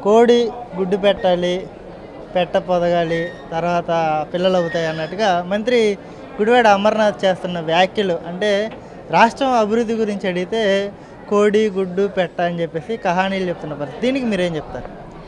కోడి గుడ్డు పెట్టాలి పెట్ట పొదగాలి తర్వాత పిల్లలు అవుతాయి అన్నట్టుగా మంత్రి గుడివాడ అమర్నాథ్ చేస్తున్న వ్యాఖ్యలు అంటే రాష్ట్రం అభివృద్ధి గురించి అడిగితే కోడి గుడ్డు పెట్ట అని చెప్పేసి కహానీలు చెప్తున్న పరిస్థితి దీనికి మీరేం చెప్తారు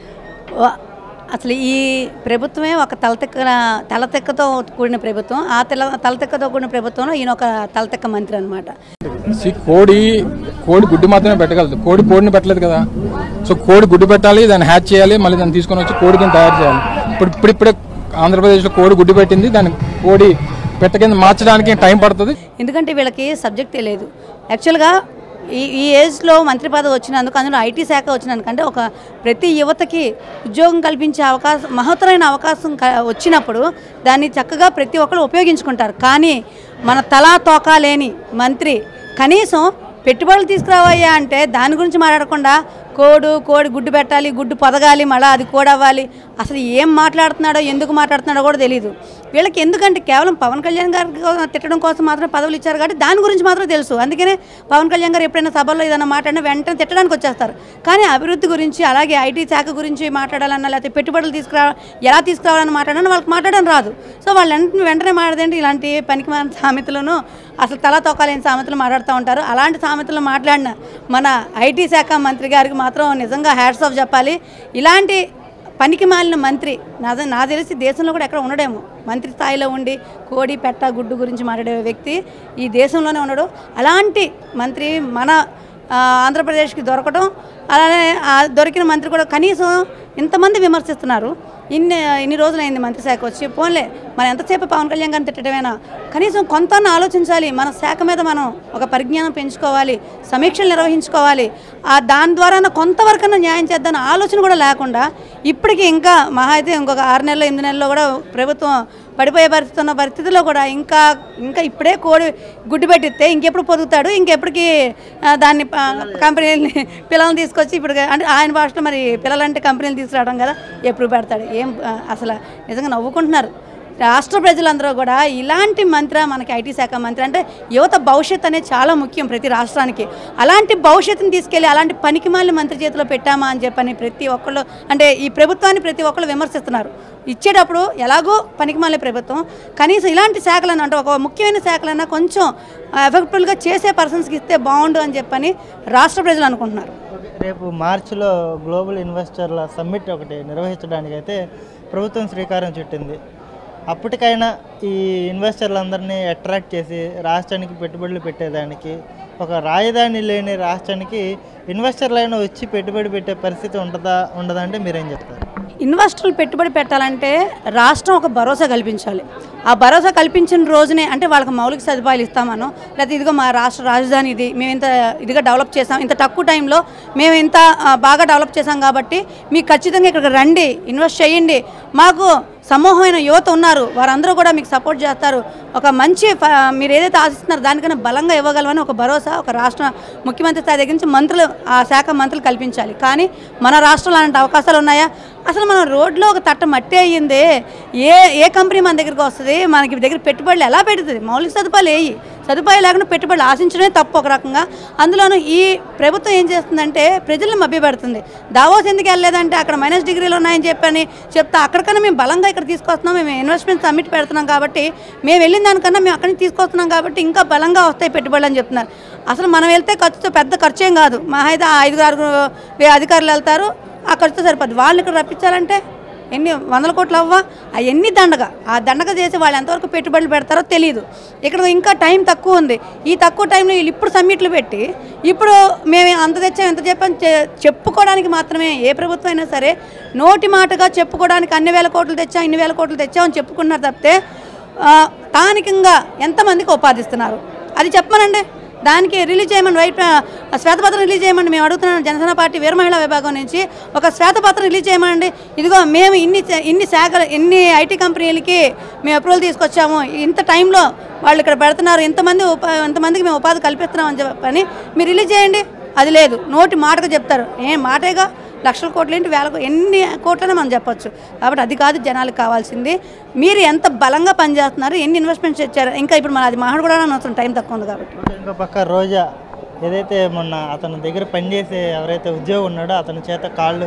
వా- అసలు ఈ ప్రభుత్వమే ఒక తలతెక్క తలతెక్కతో కూడిన ప్రభుత్వం ఆ తెల తలతెక్కతో కూడిన ప్రభుత్వంలో ఈయన ఒక తలతెక్క మంత్రి అనమాట సి కోడి కోడి గుడ్డు మాత్రమే పెట్టగలదు కోడి కోడిని పెట్టలేదు కదా సో కోడి గుడ్డు పెట్టాలి దాన్ని హ్యాచ్ చేయాలి మళ్ళీ దాన్ని తీసుకొని వచ్చి కోడి కింద తయారు చేయాలి ఇప్పుడు ఇప్పుడిప్పుడే ఆంధ్రప్రదేశ్లో కోడి గుడ్డు పెట్టింది దాన్ని కోడి పెట్ట కింద మార్చడానికి టైం పడుతుంది ఎందుకంటే వీళ్ళకి సబ్జెక్టే లేదు యాక్చువల్గా ఈ ఈ ఏజ్లో మంత్రి పదవి వచ్చినందుకు అందులో ఐటీ శాఖ వచ్చినందుకు అంటే ఒక ప్రతి యువతకి ఉద్యోగం కల్పించే అవకాశం మహత్తరమైన అవకాశం క- వచ్చినప్పుడు దాన్ని చక్కగా ప్రతి ఒక్కరు ఉపయోగించుకుంటారు కానీ మన తలా తోకా లేని మంత్రి కనీసం పెట్టుబడులు తీసుకురావయ్యా అంటే దాని గురించి మాట్లాడకుండా కోడు కోడి గుడ్డు పెట్టాలి గుడ్డు పొదగాలి మళ్ళీ అది కోడవ్వాలి అసలు ఏం మాట్లాడుతున్నాడో ఎందుకు మాట్లాడుతున్నాడో కూడా తెలియదు వీళ్ళకి ఎందుకంటే కేవలం పవన్ కళ్యాణ్ గారికి కో- తిట్టడం కోసం మాత్రం పదవులు ఇచ్చారు కాబట్టి దాని గురించి మాత్రం తెలుసు అందుకనే పవన్ కళ్యాణ్ గారు ఎప్పుడైనా సభల్లో ఏదైనా మాట్లాడినా వెంటనే తిట్టడానికి వచ్చేస్తారు కానీ అభివృద్ధి గురించి అలాగే ఐటీ శాఖ గురించి మాట్లాడాలన్నా లేకపోతే పెట్టుబడులు తీసుకురా ఎలా తీసుకురావాలని మాట్లాడాలని వాళ్ళకి మాట్లాడడం రాదు సో వాళ్ళు వెంటనే వెంటనే మాట్లాడండి ఇలాంటి పనికి మన సామెతలను అసలు తల తొక్కలేని సామెతలు మాట్లాడుతూ ఉంటారు అలాంటి సామెతలు మాట్లాడిన మన ఐటీ శాఖ మంత్రి గారికి మాత్రం నిజంగా హ్యాట్స్ ఆఫ్ చెప్పాలి ఇలాంటి పనికి మాలిన మంత్రి నా నా తెలిసి దేశంలో కూడా ఎక్కడ ఉండడేమో మంత్రి స్థాయిలో ఉండి కోడి పెట్ట గుడ్డు గురించి మాట్లాడే వ్యక్తి ఈ దేశంలోనే ఉండడు అలాంటి మంత్రి మన ఆ, ఆంధ్రప్రదేశ్కి దొరకడం అలానే ఆ దొరికిన మంత్రి కూడా కనీసం ఇంతమంది విమర్శిస్తున్నారు ఇన్ని ఇన్ని రోజులైంది మంత్రి శాఖ వచ్చి పోన్లే మనం ఎంతసేపు పవన్ కళ్యాణ్ గారిని తిట్టడమేనా కనీసం కొంత ఆలోచించాలి మన శాఖ మీద మనం ఒక పరిజ్ఞానం పెంచుకోవాలి సమీక్షలు నిర్వహించుకోవాలి ఆ దాని ద్వారా కొంతవరకన్నా న్యాయం చేద్దాని ఆలోచన కూడా లేకుండా ఇప్పటికీ ఇంకా మహా అయితే ఇంకొక ఆరు నెలలు ఎనిమిది నెలల్లో కూడా ప్రభుత్వం పడిపోయే పరిస్థితి ఉన్న పరిస్థితిలో కూడా ఇంకా ఇంకా ఇప్పుడే కోడి గుడ్డు పెట్టిస్తే ఇంకెప్పుడు పొదుగుతాడు ఇంకెప్పటికి ఆ, దాన్ని ఆ, కంపెనీని పిల్లల్ని తీసుకొచ్చి ఇప్పుడు అంటే ఆయన భాషలో మరి పిల్లలంటే కంపెనీలు తీసుకురావడం కదా ఎప్పుడు పెడతాడు ఏం ఆ, అసలు నిజంగా నవ్వుకుంటున్నారు రాష్ట్ర ప్రజలందరూ కూడా ఇలాంటి మంత్రి మనకి ఐటీ శాఖ మంత్రి అంటే యువత భవిష్యత్ అనేది చాలా ముఖ్యం ప్రతి రాష్ట్రానికి అలాంటి భవిష్యత్తుని తీసుకెళ్ళి అలాంటి పనికిమాలిన మంత్రి చేతిలో పెట్టామా అని చెప్పని ప్రతి ఒక్కళ్ళు అంటే ఈ ప్రభుత్వాన్ని ప్రతి ఒక్కళ్ళు విమర్శిస్తున్నారు ఇచ్చేటప్పుడు ఎలాగో పనికిమాలిన ప్రభుత్వం కనీసం ఇలాంటి శాఖలను అంటే ఒక ముఖ్యమైన శాఖలన్నా కొంచెం ఎఫెక్టివ్గా చేసే పర్సన్స్కి ఇస్తే బాగుండు అని చెప్పని రాష్ట్ర ప్రజలు అనుకుంటున్నారు రేపు మార్చిలో గ్లోబల్ ఇన్వెస్టర్ల సమ్మిట్ ఒకటి నిర్వహించడానికి అయితే ప్రభుత్వం శ్రీకారం చుట్టింది అప్పటికైనా ఈ ఇన్వెస్టర్లందరినీ అట్రాక్ట్ చేసి రాష్ట్రానికి పెట్టుబడులు పెట్టేదానికి ఒక రాజధాని లేని రాష్ట్రానికి ఇన్వెస్టర్లైనా వచ్చి పెట్టుబడి పెట్టే పరిస్థితి ఉంటుందా ఉండదా అంటే మీరేం చెప్తారు ఇన్వెస్టర్లు పెట్టుబడి పెట్టాలంటే రాష్ట్రం ఒక భరోసా కల్పించాలి ఆ భరోసా కల్పించిన రోజునే అంటే వాళ్ళకి మౌలిక సదుపాయాలు ఇస్తామనో లేకపోతే ఇదిగో మా రాష్ట్ర రాజధాని ఇది మేము ఇంత ఇదిగా డెవలప్ చేసాం ఇంత తక్కువ టైంలో మేము ఇంత ఆ, బాగా డెవలప్ చేసాం కాబట్టి మీకు ఖచ్చితంగా ఇక్కడికి రండి ఇన్వెస్ట్ చేయండి మాకు సమూహమైన యువత ఉన్నారు వారందరూ కూడా మీకు సపోర్ట్ చేస్తారు ఒక మంచి ఫ- మీరు ఏదైతే ఆశిస్తున్నారో దానికన్నా బలంగా ఇవ్వగలమని ఒక భరోసా ఒక రాష్ట్ర ముఖ్యమంత్రి స్థాయి దగ్గర నుంచి మంత్రులు ఆ శాఖ మంత్రులు కల్పించాలి కానీ మన రాష్ట్రంలో అలాంటి అవకాశాలు ఉన్నాయా అసలు మనం రోడ్లో ఒక తట్ట మట్టి అయ్యిందే ఏ ఏ కంపెనీ మన దగ్గరికి వస్తుంది మనకి దగ్గర పెట్టుబడులు ఎలా పెడుతుంది మౌలిక సదుపాయాలు వేయి సదుపాయాలు లేకుండా పెట్టుబడులు ఆశించడమే తప్పు ఒక రకంగా అందులోనూ ఈ ప్రభుత్వం ఏం చేస్తుందంటే ప్రజలను మభ్యపెడుతుంది దావోస్ ఎందుకు వెళ్ళలేదంటే అక్కడ మైనస్ డిగ్రీలు ఉన్నాయని చెప్పని చెప్తా అక్కడికన్నా మేము బలంగా ఇక్కడ తీసుకొస్తున్నాం మేము ఇన్వెస్ట్మెంట్ సబ్మిట్ పెడుతున్నాం కాబట్టి మేము వెళ్ళిన దానికన్నా మేము అక్కడి నుంచి తీసుకొస్తున్నాం కాబట్టి ఇంకా బలంగా వస్తాయి పెట్టుబడులు అని చెప్తున్నారు అసలు మనం వెళ్తే ఖర్చుతో పెద్ద ఖర్చు ఏం కాదు మా అయితే ఆ ఐదుగురు ఆరుగురు వే- అధికారులు వెళ్తారు ఆ ఖర్చుతో సరిపోద్ది వాళ్ళని ఇక్కడ రప్పించాలంటే ఎన్ని వందల కోట్లు అవ్వా అవన్నీ దండగ ఆ దండగ చేసి వాళ్ళు ఎంతవరకు పెట్టుబడులు పెడతారో తెలియదు ఇక్కడ ఇంకా టైం తక్కువ ఉంది ఈ తక్కువ టైంలో వీళ్ళు ఇప్పుడు సమ్మిట్లు పెట్టి ఇప్పుడు మేము అంత తెచ్చాం ఎంత చెప్పని చె- చెప్పుకోవడానికి మాత్రమే ఏ ప్రభుత్వం అయినా సరే నోటి మాటగా చెప్పుకోవడానికి అన్ని వేల కోట్లు తెచ్చాం ఇన్ని వేల కోట్లు తెచ్చామని చెప్పుకున్నారు తప్పితే ఆ, స్థానికంగా ఎంతమందికి ఉపాధిస్తున్నారు అది చెప్పమనండి దానికి రిలీజ్ చేయమని వైట్ ఆ శ్వేతపత్రం రిలీజ్ చేయమని మేము అడుగుతున్నాం జనసేన పార్టీ వీర మహిళా విభాగం నుంచి ఒక శ్వేతపత్రం రిలీజ్ చేయమండి ఇదిగో మేము ఇన్ని చే- ఇన్ని శాఖలు ఇన్ని ఐటీ కంపెనీలకి మేము అప్రూవల్ తీసుకొచ్చాము ఇంత టైంలో వాళ్ళు ఇక్కడ పెడుతున్నారు ఇంతమంది ఉపా ఇంతమందికి మేము ఉపాధి కల్పిస్తున్నాం అని చెప్పని మీరు రిలీజ్ చేయండి అది లేదు నోటి మాటగా చెప్తారు ఏం మాటేగా లక్షల కోట్లు ఏంటి వేల కో- ఎన్ని కోట్లనే మనం చెప్పొచ్చు కాబట్టి అది కాదు జనాలకు కావాల్సింది మీరు ఎంత బలంగా పనిచేస్తున్నారు ఎన్ని ఇన్వెస్ట్మెంట్స్ ఇచ్చారు ఇంకా ఇప్పుడు మన అది మాట్లాడు కూడా అవసరం టైం తక్కువ ఉంది కాబట్టి ఇంకో పక్క రోజా ఏదైతే మొన్న అతని దగ్గర పనిచేసే ఎవరైతే ఉద్యోగం ఉన్నాడో అతని చేత కాళ్ళు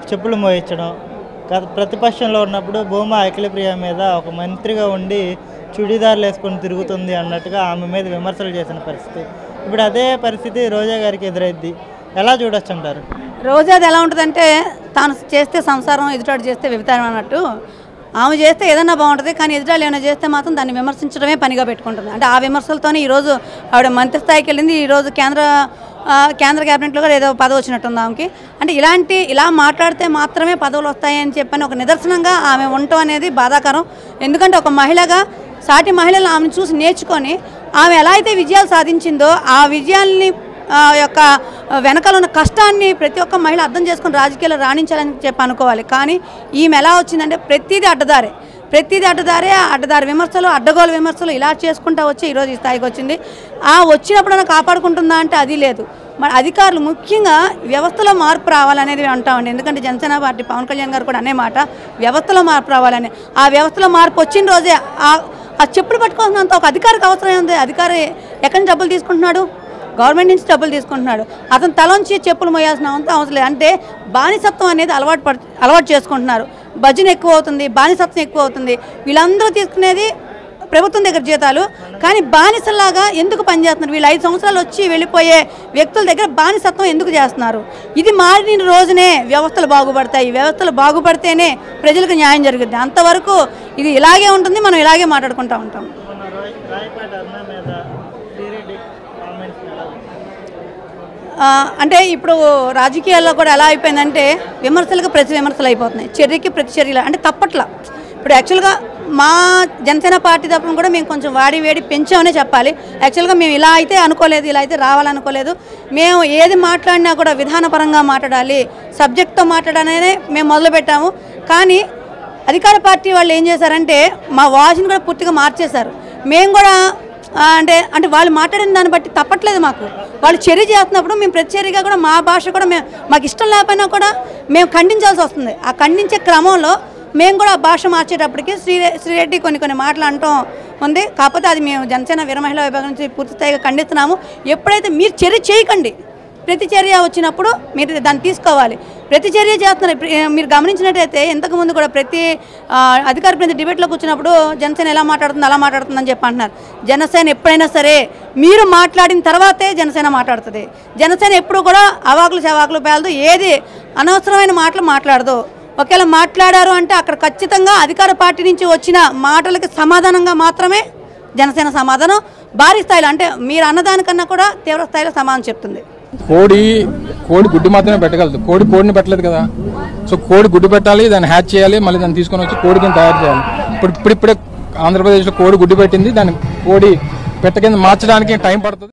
చెప్పులు మోయించడం గత ప్రతిపక్షంలో ఉన్నప్పుడు భూమా అఖిలప్రియ మీద ఒక మంత్రిగా ఉండి చుడీదార్లు వేసుకొని తిరుగుతుంది అన్నట్టుగా ఆమె మీద విమర్శలు చేసిన పరిస్థితి ఇప్పుడు అదే పరిస్థితి రోజా గారికి ఎదురైద్ది ఎలా చూడొచ్చు అంటారు రోజాది ఎలా ఉంటుందంటే తాను చేస్తే సంసారం ఎదుటాడు చేస్తే వ్యభిచారం అన్నట్టు ఆమె చేస్తే ఏదైనా బాగుంటుంది కానీ ఎదుటాలు ఏమైనా చేస్తే మాత్రం దాన్ని విమర్శించడమే పనిగా పెట్టుకుంటుంది అంటే ఆ విమర్శలతోనే ఈరోజు ఆవిడ మంత్రి స్థాయికి వెళ్ళింది ఈరోజు కేంద్ర ఆ, కేంద్ర క్యాబినెట్లో కూడా ఏదో పదవి వచ్చినట్టుంది ఆమెకి అంటే ఇలాంటి ఇలా మాట్లాడితే మాత్రమే పదవులు వస్తాయని చెప్పని ఒక నిదర్శనంగా ఆమె ఉండటం అనేది బాధాకరం ఎందుకంటే ఒక మహిళగా సాటి మహిళలు ఆమెను చూసి నేర్చుకొని ఆమె ఎలా అయితే విజయాలు సాధించిందో ఆ విజయాల్ని ఆ యొక్క వెనకాల ఉన్న కష్టాన్ని ప్రతి ఒక్క మహిళ అర్థం చేసుకొని రాజకీయాల్లో రాణించాలని చెప్పి అనుకోవాలి కానీ ఈమె ఎలా వచ్చిందంటే ప్రతిదీ అడ్డదారే ప్రతిదీ అడ్డదారే ఆ అడ్డదారి విమర్శలు అడ్డగోలు విమర్శలు ఇలా చేసుకుంటా వచ్చి ఈరోజు ఈ స్థాయికి వచ్చింది ఆ వచ్చినప్పుడైనా కాపాడుకుంటుందా అంటే అది లేదు మరి అధికారులు ముఖ్యంగా వ్యవస్థలో మార్పు రావాలనేది అంటామండి ఎందుకంటే జనసేన పార్టీ పవన్ కళ్యాణ్ గారు కూడా అనే మాట వ్యవస్థలో మార్పు రావాలని ఆ వ్యవస్థలో మార్పు వచ్చిన రోజే ఆ ఆ చెప్పులు పట్టుకోవాల్సినంత ఒక అధికారికి అవసరం ఉంది అధికారి ఎక్కడి నుంచి డబ్బులు తీసుకుంటున్నాడు గవర్నమెంట్ నుంచి డబ్బులు తీసుకుంటున్నాడు అతను తలంచి చెప్పులు మోయాల్సిన అంత అవసరం లేదు అంటే బానిసత్వం అనేది అలవాటు పడు అలవాటు చేసుకుంటున్నారు భజన ఎక్కువ అవుతుంది బానిసత్వం ఎక్కువ అవుతుంది వీళ్ళందరూ తీసుకునేది ప్రభుత్వం దగ్గర జీతాలు కానీ బానిసలాగా ఎందుకు పనిచేస్తున్నారు వీళ్ళు ఐదు సంవత్సరాలు వచ్చి వెళ్ళిపోయే వ్యక్తుల దగ్గర బానిసత్వం ఎందుకు చేస్తున్నారు ఇది మారిన రోజునే వ్యవస్థలు బాగుపడతాయి వ్యవస్థలు బాగుపడితేనే ప్రజలకు న్యాయం జరుగుతుంది అంతవరకు ఇది ఇలాగే ఉంటుంది మనం ఇలాగే మాట్లాడుకుంటూ ఉంటాం మొన్న రాయ్ రాయపాటి అన్న మీద శ్రీరెడ్డి కామెంట్స్ ఎలా ఆ, అంటే ఇప్పుడు రాజకీయాల్లో కూడా ఎలా అయిపోయిందంటే విమర్శలకు ప్రతి విమర్శలు అయిపోతున్నాయి చర్యకి ప్రతి చర్యలు అంటే తప్పట్ల ఇప్పుడు యాక్చువల్గా మా జనసేన పార్టీ తరపున కూడా మేము కొంచెం వాడి వేడి పెంచామనే చెప్పాలి యాక్చువల్గా మేము ఇలా అయితే అనుకోలేదు ఇలా అయితే రావాలనుకోలేదు మేము ఏది మాట్లాడినా కూడా విధానపరంగా మాట్లాడాలి సబ్జెక్ట్తో మాట్లాడాలనే మేము మొదలుపెట్టాము కానీ అధికార పార్టీ వాళ్ళు ఏం చేశారంటే మా వాయిస్ని కూడా పూర్తిగా మార్చేశారు మేము కూడా ఆ, అంటే అంటే వాళ్ళు మాట్లాడిన దాన్ని బట్టి తప్పట్లేదు మాకు వాళ్ళు చర్య చేస్తున్నప్పుడు మేము ప్రతిచర్యగా కూడా మా భాష కూడా మేము మాకు ఇష్టం లేకపోయినా కూడా మేము ఖండించాల్సి వస్తుంది ఆ ఖండించే క్రమంలో మేము కూడా ఆ భాష మార్చేటప్పటికి శ్రీ శ్రీరెడ్డి కొన్ని కొన్ని మాటలు అంటాం ఉంది కాకపోతే అది మేము జనసేన వీర మహిళా విభాగం నుంచి పూర్తి స్థాయిగా ఖండిస్తున్నాము ఎప్పుడైతే మీరు చర్య చేయకండి ప్రతి చర్య వచ్చినప్పుడు మీరు దాన్ని తీసుకోవాలి ప్రతి చర్య చేస్తున్నారు ఇప్పుడు, ఏ, మీరు గమనించినట్టయితే ఇంతకుముందు కూడా ప్రతి ఆ, అధికార ప్రతి డిబేట్లో కూర్చున్నప్పుడు జనసేన ఎలా మాట్లాడుతుంది అలా మాట్లాడుతుందని చెప్పి అంటున్నారు జనసేన ఎప్పుడైనా సరే మీరు మాట్లాడిన తర్వాతే జనసేన మాట్లాడుతుంది జనసేన ఎప్పుడు కూడా అవాకులు చవాకులు పేలదు ఏది అనవసరమైన మాటలు మాట్లాడదు ఒకవేళ మాట్లాడారు అంటే అక్కడ ఖచ్చితంగా అధికార పార్టీ నుంచి వచ్చిన మాటలకి సమాధానంగా మాత్రమే జనసేన సమాధానం భారీ స్థాయిలో అంటే మీరు అన్నదానికన్నా కూడా తీవ్ర స్థాయిలో సమాధానం చెప్తుంది కోడి కోడి గుడ్డు మాత్రమే పెట్టగలదు కోడి కోడిని పెట్టలేదు కదా సో కోడి గుడ్డు పెట్టాలి దాన్ని హ్యాచ్ చేయాలి మళ్ళీ దాన్ని తీసుకొని వచ్చి కోడి కింద తయారు చేయాలి ఇప్పుడు ఇప్పుడిప్పుడే ఆంధ్రప్రదేశ్లో కోడి గుడ్డు పెట్టింది దాన్ని కోడి పెట్ట కింద మార్చడానికి టైం పడుతుంది